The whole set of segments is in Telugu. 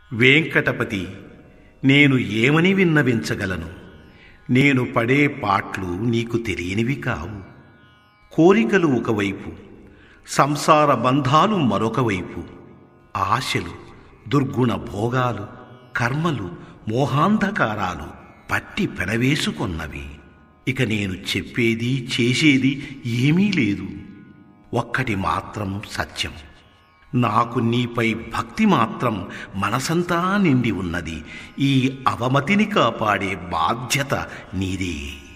వెంకటపతి నేను ఏమని విన్నవించగలను నేను పడే పాట్లు నీకు తెలియనివి కావు కోరికలు ఒకవైపు సంసార బంధాలు మరొక వైపు ఆశలు దుర్గుణ భోగాలు కర్మలు మోహాంధకారాలు పట్టి పెనవేసుకొన్నవి ఇక నేను చెప్పేది చేసేది ఏమీ లేదు ఒక్కటి మాత్రం సత్యం నాకు నీపై భక్తి మాత్రం మనసంతా నిండి ఉన్నది ఈ అవమతిని కాపాడే బాధ్యత నీదే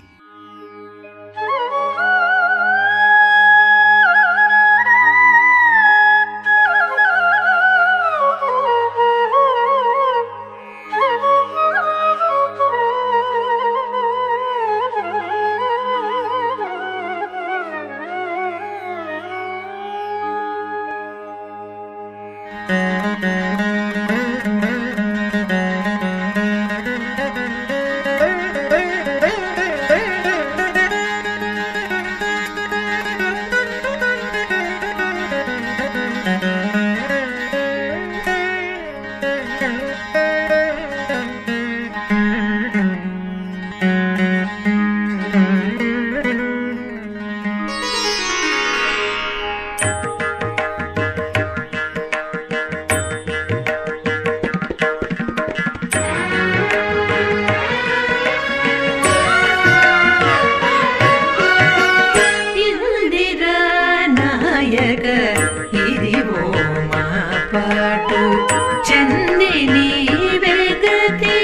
ఇందిరా నాయక ఇదివో మా పాటు చందిని వెగతి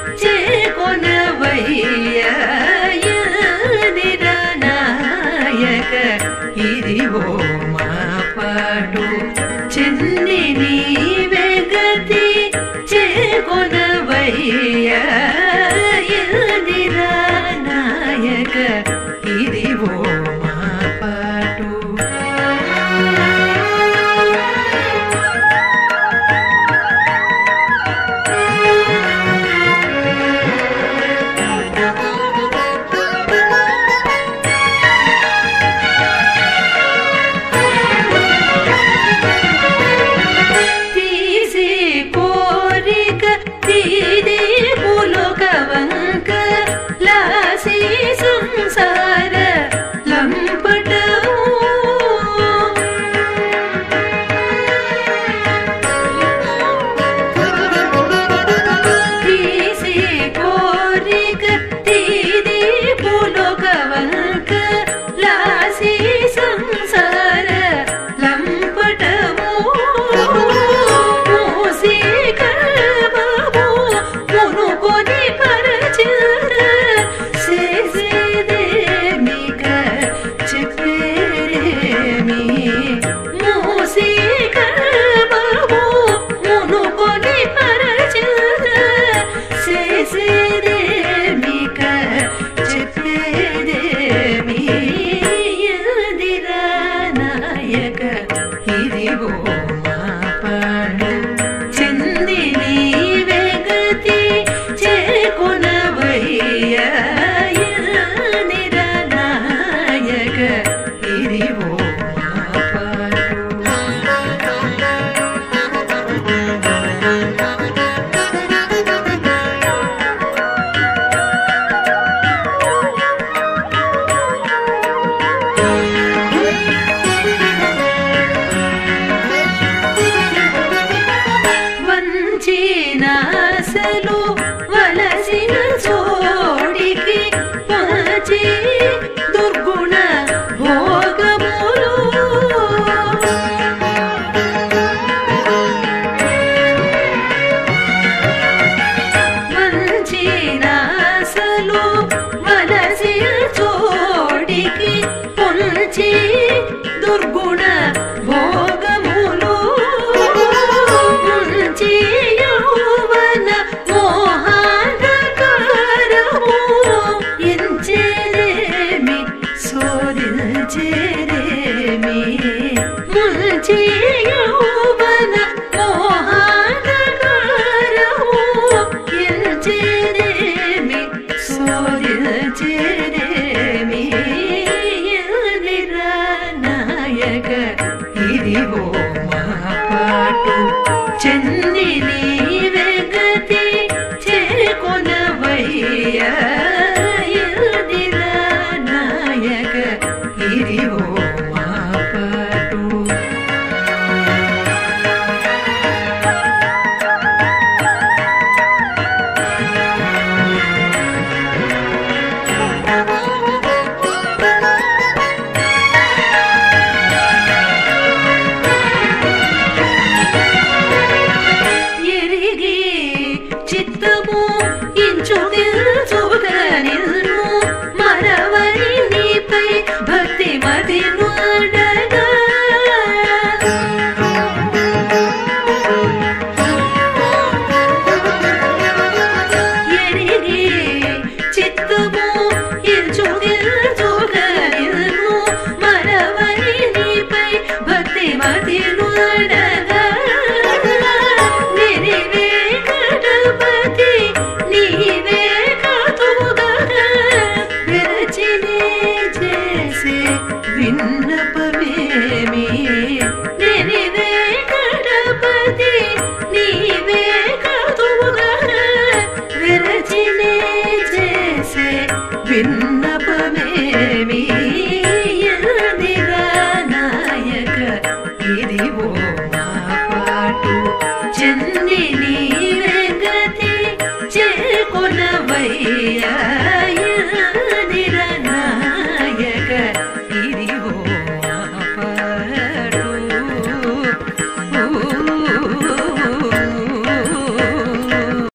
చేకొనవయ్యా ఇందిరా నాయక ఇదివో మా పాటు చందిని వెగతి చేకొనవయ్యా ఇందిరా నాయక ఇదివో మా పాటు తీసి కోరిక తీది పులుకవంక లాసి సంసార లంపటము తీసి కోరిక తీది పులుకవంక లాసి సంసార లంపటము మూసి కర్మము మునుకొని పరచర చేసేదేమిక చెప్పేరేమి మూసి కర్మము మునుకొని పరచర చేసేదేమిక చెప్పేదేమి ఎదిరా నాయక ఇదిగో మా పాడు చందిని వెగతి చేకొనవయ్యా ఎదిరా నాయక ఇదిగో మా పాడు వంచినాసలు వలసిన చోడికి పచి దుర్గుణ భోగములు వంచినాసలు వలసిన చోడికి పొంచి దుర్గుణ భోగములు ముంచి యౌవన మోహాంధకారము ఎంచేరేమి శోధించేరేమి ముంచి యౌవన మోహాంధకారము ఎంచేరేమి శోధించేరేమి ఎదిరా నాయక ఇదిగో మా పాటు చందిని